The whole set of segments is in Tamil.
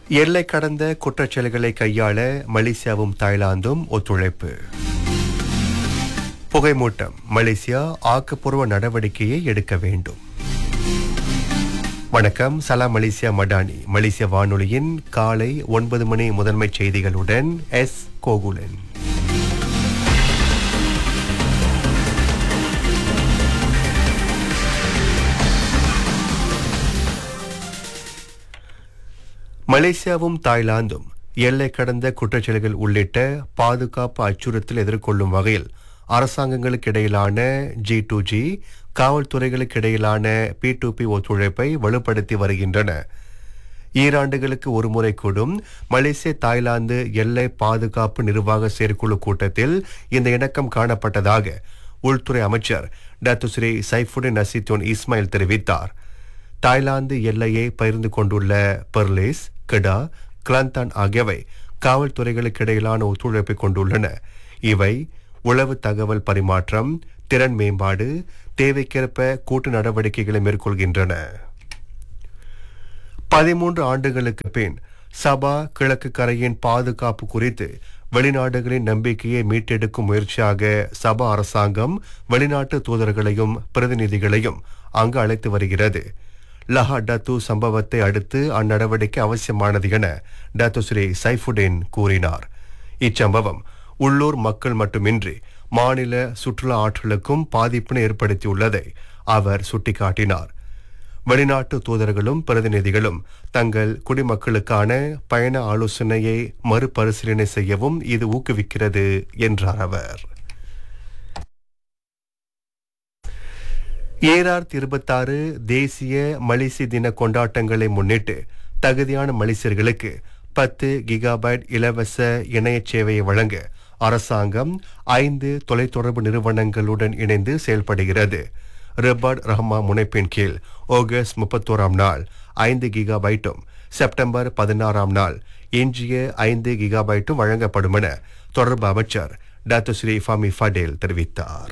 எல்லை கடந்த குற்றச்செயல்களை கையாள மலேசியாவும் தாய்லாந்தும் ஒத்துழைப்பு புகைமூட்டம் மலேசியா ஆக்கப்பூர்வ நடவடிக்கையை எடுக்க வேண்டும் வணக்கம் சலாம் மலேசியா மடானி மலேசிய வானொலியின் காலை ஒன்பது மணி முதன்மை செய்திகளுடன் எஸ் கோகுலன் மலேசியாவும் தாய்லாந்தும் எல்லை கடந்த குற்றச்செயல்கள் உள்ளிட்ட பாதுகாப்பு அச்சுறுத்தல் எதிர்கொள்ளும் வகையில் அரசாங்கங்களுக்கு இடையிலான ஜி டு ஜி காவல்துறைகளுக்கு இடையிலான பி டு பி ஒத்துழைப்பை வலுப்படுத்தி வருகின்றன ஈராண்டுகளுக்கு ஒருமுறை கூடும் மலேசிய தாய்லாந்து எல்லை பாதுகாப்பு நிர்வாக செயற்குழு கூட்டத்தில் இந்த இணக்கம் காணப்பட்டதாக உள்துறை அமைச்சர் doctor Sri Saifuddin Nasution Ismail தெரிவித்தார் தாய்லாந்து எல்லையை பகிர்ந்து கொண்டுள்ள பெர்லேஸ் கெடா கிளாந்தான் ஆகியவை காவல்துறைகளுக்கு இடையிலான ஒத்துழைப்பை கொண்டுள்ளன இவை உளவு தகவல் பரிமாற்றம் திறன் மேம்பாடு தேவைக்கேற்ப கூட்டு நடவடிக்கைகளை மேற்கொள்கின்றன பதிமூன்று ஆண்டுகளுக்கு பின் சபா கிழக்கு கரையின் பாதுகாப்பு குறித்து வெளிநாடுகளின் நம்பிக்கையை மீட்டெடுக்கும் முயற்சியாக சபா அரசாங்கம் வெளிநாட்டு தூதர்களையும் பிரதிநிதிகளையும் அங்கு அழைத்து வருகிறது லஹா டத்து சம்பவத்தை அடுத்து அந்நடவடிக்கை அவசியமானது என டத்து ஸ்ரீ சைஃபுடேன் கூறினார் இச்சம்பவம் உள்ளூர் மக்கள் மட்டுமின்றி மாநில சுற்றுலா ஆற்றலுக்கும் பாதிப்பினை ஏற்படுத்தியுள்ளதை அவர் சுட்டிக்காட்டினார் வெளிநாட்டு தூதர்களும் பிரதிநிதிகளும் தங்கள் குடிமக்களுக்கான பயண ஆலோசனையை மறுபரிசீலனை செய்யவும் இது ஊக்குவிக்கிறது என்றார் அவர் ஏஆர் இருபத்தாறு தேசிய மலேசிய தின கொண்டாட்டங்களை முன்னிட்டு தகுதியான மலேசியர்களுக்கு பத்து கிகாபைட் இலவச இணைய சேவையை வழங்க அரசாங்கம் ஐந்து தொலைத்தொடர்பு நிறுவனங்களுடன் இணைந்து செயல்படுகிறது ரிபர்ட் ரஹ்மா முனைப்பின் கீழ் ஆகஸ்ட் முப்பத்தோராம் நாள் ஐந்து கிகாபைட்டும் செப்டம்பர் பதினாறாம் நாள் எஞ்சிய ஐந்து கிகாபைட்டும் வழங்கப்படும் என தொடர்பு அமைச்சர் டாக்டர் ஸ்ரீ ஃபாமி ஃபடேல் தெரிவித்தார்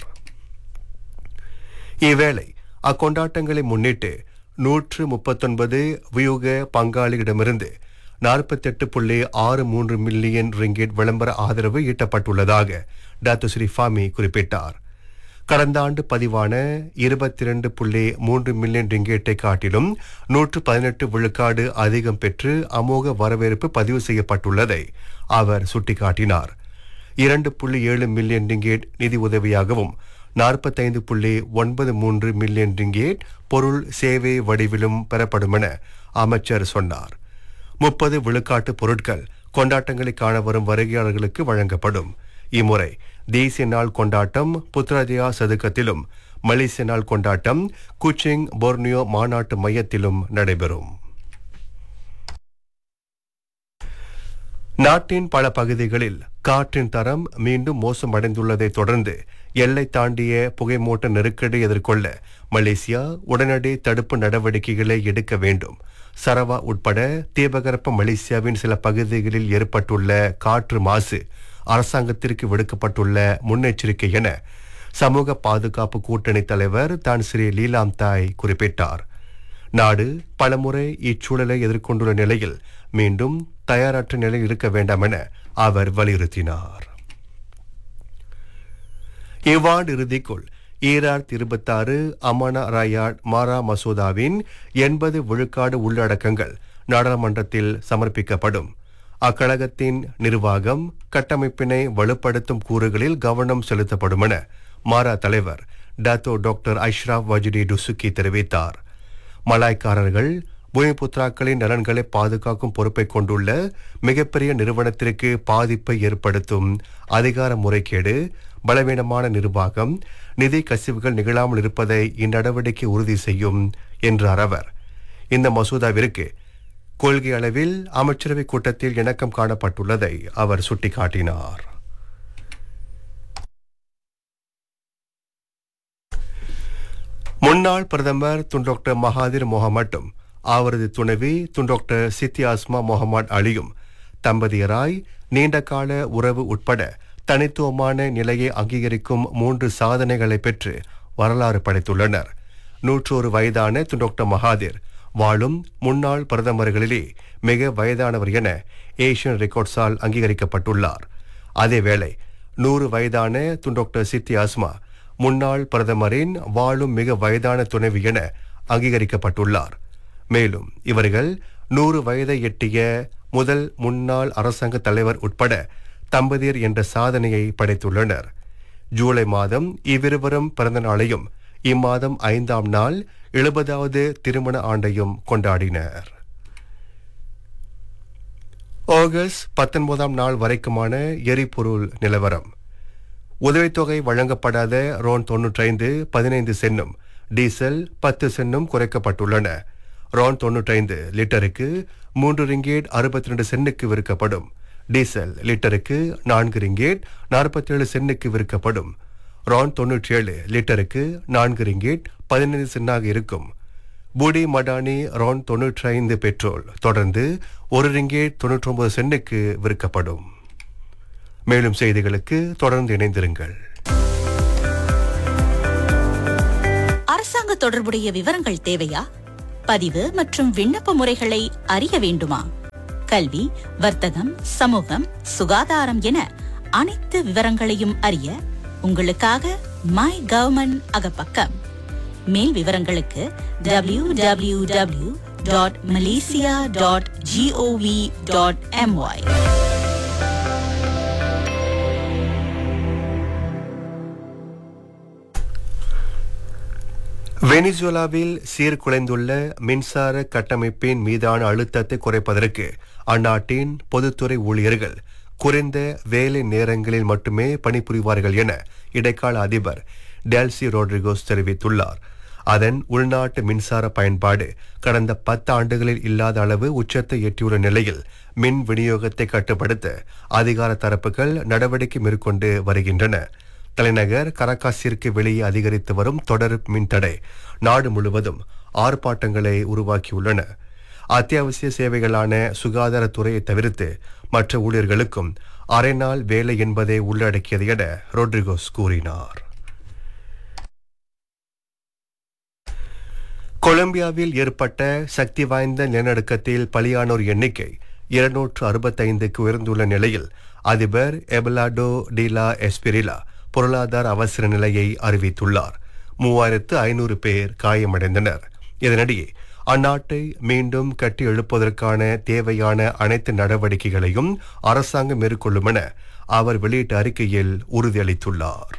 இவ்வேளை அக்கொண்டாட்டங்களை முன்னிட்டு நூற்று முப்பத்தொன்பது வியூக பங்காளியிடமிருந்து நாற்பத்தெட்டு புள்ளி ஆறு மூன்று மில்லியன் ரிங்கிட் விளம்பர ஆதரவு ஈட்டப்பட்டுள்ளதாக டாக்டர் ஸ்ரீ ஃபாமி குறிப்பிட்டார் கடந்த ஆண்டு பதிவான இருபத்தி இரண்டு புள்ளி மூன்று மில்லியன் ரிங்கேட்டை காட்டிலும் நூற்று பதினெட்டு விழுக்காடு அதிகம் பெற்று அமோக வரவேற்பு பதிவு செய்யப்பட்டுள்ளதை அவர் சுட்டிக்காட்டினார் இரண்டு புள்ளி ஏழு மில்லியன் ரிங்கேட் நிதி உதவியாகவும் நாற்பத்தைந்து புள்ளி ஒன்பது மூன்று மில்லியன் ரிங்கேட் பொருள் சேவை வடிவிலும் பெறப்படும் என அமைச்சர் சொன்னார் முப்பது விழுக்காட்டு பொருட்கள் கொண்டாட்டங்களை காண வரும் வருகையாளர்களுக்கு வழங்கப்படும் இம்முறை தேசிய நாள் கொண்டாட்டம் புத்ராஜயா சதுக்கத்திலும் மலேசிய நாள் கொண்டாட்டம் குச்சிங் போர்னியோ மாநாட்டு மையத்திலும் நடைபெறும் நாட்டின் பல பகுதிகளில் காற்றின் தரம் மீண்டும் மோசமடைந்துள்ளதை தொடர்ந்து எல்லை தாண்டிய புகைமூட்ட நெருக்கடி எதிர்கொள்ள மலேசியா உடனடி தடுப்பு நடவடிக்கைகளை எடுக்க வேண்டும் சரவா உட்பட தீபகற்ப மலேசியாவின் சில பகுதிகளில் ஏற்பட்டுள்ள காற்று மாசு அரசாங்கத்திற்கு விடுக்கப்பட்டுள்ள முன்னெச்சரிக்கை என சமூக பாதுகாப்பு கூட்டணி தலைவர் தான் ஸ்ரீ லீலாம் தாய் குறிப்பிட்டார் நாடு பலமுறை இச்சூழலை எதிர்கொண்டுள்ள நிலையில் மீண்டும் தயாரற்ற நிலையில் இருக்க வேண்டாம் என அவர் வலியுறுத்தினார் இவ்வாண்டு இறுதிக்குள் ஈரார் இருபத்தாறு அமானா ராயாட் மாரா மசோதாவின் எண்பது விழுக்காடு உள்ளடக்கங்கள் நாடாளுமன்றத்தில் சமர்ப்பிக்கப்படும் அக்கழகத்தின் நிர்வாகம் கட்டமைப்பினை வலுப்படுத்தும் கூறுகளில் கவனம் செலுத்தப்படும் என மாரா தலைவர் டாத்தோ டாக்டர் அஷ்ராப் வஜிடி டுசுக்கி தெரிவித்தார் மலாய்க்காரர்கள் பூமிபுத்ராக்களின் நலன்களை பாதுகாக்கும் பொறுப்பை கொண்டுள்ள மிகப்பெரிய நிறுவனத்திற்கு பாதிப்பை ஏற்படுத்தும் அதிகார முறைகேடு பலவீனமான நிர்வாகம் நிதி கசிவுகள் நிகழாமல் இருப்பதை இந்நடவடிக்கை உறுதி செய்யும் என்றார் அவர் இந்த மசோதாவிற்கு கொள்கை அளவில் அமைச்சரவை கூட்டத்தில் இணக்கம் காணப்பட்டுள்ளதை அவர் சுட்டிக்காட்டினார் முன்னாள் பிரதமர் துன் டாக்டர் மகாதிர் முகமட்டும் அவரது துணைவி Tun doctor Siti Hasmah Mohamad அலியும் தம்பதியராய் நீண்டகால உறவு உட்பட தனித்துவமான நிலையை அங்கீகரிக்கும் மூன்று சாதனைகளை பெற்று வரலாறு படைத்துள்ளனர் நூற்றோரு வயதான துன் டாக்டர் மகாதிர் வாழும் முன்னாள் பிரதமர்களிலே மிக வயதானவர் என ஏஷியன் ரெக்கார்ட்ஸால் அங்கீகரிக்கப்பட்டுள்ளார் அதேவேளை நூறு வயதான துன் டாக்டர் சித்தி அஸ்மா முன்னாள் பிரதமரின் வாழும் மிக வயதான துணைவி என அங்கீகரிக்கப்பட்டுள்ளார் மேலும் இவர்கள் நூறு வயதை எட்டிய முதல் முன்னாள் அரசாங்க தலைவர் உட்பட தம்பதியர் என்ற சாதனையை படைத்துள்ளனர் ஜூலை மாதம் இவ்விருவரும் பிறந்த நாளையும் இம்மாதம் ஐந்தாம் நாள் எழுபதாவது திருமண ஆண்டையும் கொண்டாடினர் ஆகஸ்ட் பத்தொன்பதாம் நாள் வரைக்குமான எரிபொருள் நிலவரம் உதவித்தொகை வழங்கப்படாத ரோன் தொன்னூற்றைந்து பதினைந்து சென்னும் டீசல் பத்து சென்னும் குறைக்கப்பட்டுள்ளன ரோன் தொன்னூற்றைந்து லிட்டருக்கு மூன்று ரிங்கேட் அறுபத்தி ரெண்டு சென்னுக்கு விற்கப்படும் டீசல் லிட்டருக்கு நான்கு ரிங்கேட் நாற்பத்தேழு சென்னுக்கு விற்கப்படும் ரான் தொன்னூற்றி ஏழு லிட்டருக்கு நான்கு ரிங்கேட் பதினைந்து சென்னாக இருக்கும் பூடி மடானி ரான் தொன்னூற்றி ஐந்து பெட்ரோல் தொடர்ந்து ஒரு ரிங்கேட் தொன்னூற்றி ஒன்பது சென்னுக்கு விற்கப்படும் மேலும் செய்திகளுக்கு தொடர்ந்து இணைந்திருங்கள் அரசாங்க தொடர்புடைய விவரங்கள் தேவையா பதிவு மற்றும் விண்ணப்ப முறைகளை அறிய வேண்டுமா கல்வி வர்த்தகம் சமூகம் சுகாதாரம் என அனைத்து விவரங்களையும் அறிய உங்களுக்காக மை கவர்மெண்ட் அகப்பக்கம் மேல் விவரங்களுக்கு W W W dot Malaysia dot GOV dot MY வெனிசுலாவில் சீர்குலைந்துள்ள மின்சார கட்டமைப்பின் மீதான அழுத்தத்தை குறைப்பதற்கு அந்நாட்டின் பொதுத்துறை ஊழியர்கள் குறைந்த வேலை நேரங்களில் மட்டுமே பணிபுரிவார்கள் என இடைக்கால அதிபர் டெல்சி ரோட்ரிகோஸ் தெரிவித்துள்ளார் அதன் உள்நாட்டு மின்சார பயன்பாடு கடந்த பத்து ஆண்டுகளில் இல்லாத அளவு உச்சத்தை எட்டியுள்ள நிலையில் மின் விநியோகத்தை கட்டுப்படுத்த அதிகார தரப்புகள் நடவடிக்கை மேற்கொண்டு வருகின்றன தலைநகர் கரகாசிற்கு வெளியே அதிகரித்து வரும் தொடர் மின்தடை நாடு முழுவதும் ஆர்ப்பாட்டங்களை உருவாக்கியுள்ளன அத்தியாவசிய சேவைகளான சுகாதாரத்துறையை தவிர்த்து மற்ற ஊழியர்களுக்கும் அரை நாள் வேலை என்பதை உள்ளடக்கியது என ரோட்ரிகோஸ் கூறினார் கொலம்பியாவில் ஏற்பட்ட சக்தி வாய்ந்த நிலநடுக்கத்தில் பலியானோர் எண்ணிக்கை இருநூற்று அறுபத்தைந்துக்கு உயர்ந்துள்ள நிலையில் அதிபர் எபலாடோ டிலா எஸ்பிரிலா பொருளாதார அவசர நிலையை அறிவித்துள்ளார் மூவாயிரத்து ஐநூறு பேர் காயமடைந்தனர் இதனிடையே அந்நாட்டை மீண்டும் கட்டி எழுப்புவதற்கான தேவையான அனைத்து நடவடிக்கைகளையும் அரசாங்கம் மேற்கொள்ளும் என அவர் வெளியிட்ட அறிக்கையில் உறுதியளித்துள்ளார்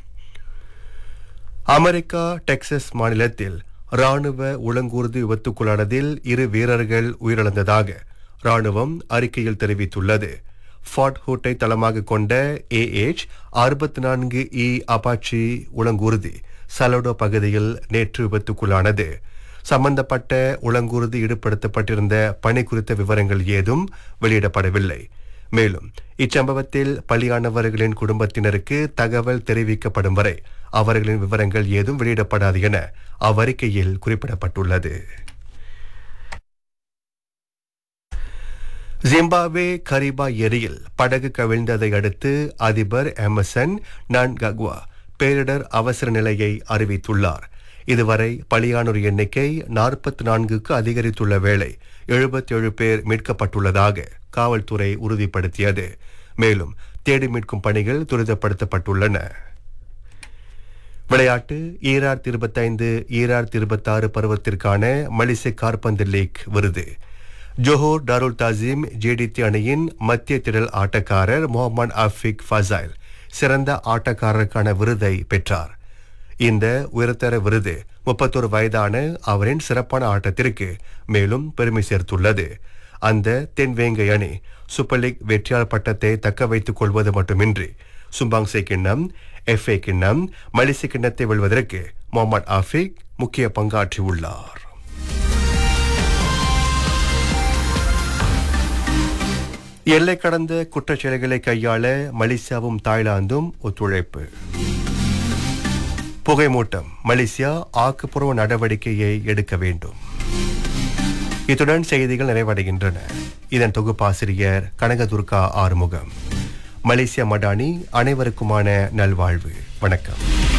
அமெரிக்கா டெக்சஸ் மாநிலத்தில் ராணுவ உளங்கூர்தி விபத்துக்குள்ளானதில் இரு வீரர்கள் உயிரிழந்ததாக ராணுவம் அறிக்கையில் தெரிவித்துள்ளது ஃபார்ட் ஹூட்டை தளமாக கொண்ட ஏஎச் அறுபத்தி நான்கு இ அபாச்சி உளங்கூர்தி சலோடோ பகுதியில் நேற்று விபத்துக்குள்ளானது சம்பந்தப்பட்ட உளங்கூர்தி ஈடுபடுத்தப்பட்டிருந்த பணி குறித்த விவரங்கள் ஏதும் வெளியிடப்படவில்லை மேலும் இச்சம்பவத்தில் பலியானவர்களின் குடும்பத்தினருக்கு தகவல் தெரிவிக்கப்படும் வரை அவர்களின் விவரங்கள் ஏதும் வெளியிடப்படாது என அவ்வறிக்கையில் குறிப்பிடப்பட்டுள்ளது ஜிம்பாப்வே கரிபா ஏரியில் படகு கவிழ்ந்ததை அடுத்து அதிபர் எமர்சன் நான்கக்வா பேரிடர் அவசர நிலையை அறிவித்துள்ளார் இதுவரை பலியானோர் எண்ணிக்கை நாற்பத்தி நான்குக்கு அதிகரித்துள்ள வேளை எழுபத்தேழு பேர் மீட்கப்பட்டுள்ளதாக காவல்துறை உறுதிப்படுத்தியது மேலும் தேடி மீட்கும் பணிகள் துரிதப்படுத்தப்பட்டுள்ளன விளையாட்டு ஈரார் இருபத்தைந்து ஈரார் இருபத்தாறு பருவத்திற்கான மலிசை கார்பந்து லீக் விருது ஜோஹோர் டாருல் தாசிம் ஜேடிடி அணியின் மத்திய திரள் ஆட்டக்காரர் முகமது அஃபிக் ஃபசைல் சிறந்த ஆட்டக்காரருக்கான விருதை பெற்றார் இந்த உயர்தர விருது முப்பத்தொரு வயதான அவரின் சிறப்பான ஆட்டத்திற்கு மேலும் பெருமை சேர்த்துள்ளது அந்த தென்வேங்கை அணி சூப்பர் லீக் வெற்றியாளர் பட்டத்தை தக்க வைத்துக் கொள்வது மட்டுமின்றி சும்பாங்சே கிண்ணம் எஃப்ஏ கிண்ணம் மலிசி கிண்ணத்தை வெல்வதற்கு முகமது ஆஃபிக் முக்கிய பங்காற்றியுள்ளார் எல்லை கடந்த குற்றச்செயல்களை கையாள மலேசியாவும் தாய்லாந்தும் ஒத்துழைப்பு புகைமூட்டம் மலேசியா ஆக்கப்பூர்வ நடவடிக்கையை எடுக்க வேண்டும் இத்துடன் செய்திகள் நிறைவடைகின்றன இதன் தொகுப்பாசிரியர் கனகதுர்கா ஆறுமுகம் மலேசியா மடானி அனைவருக்குமான நல்வாழ்வு வணக்கம்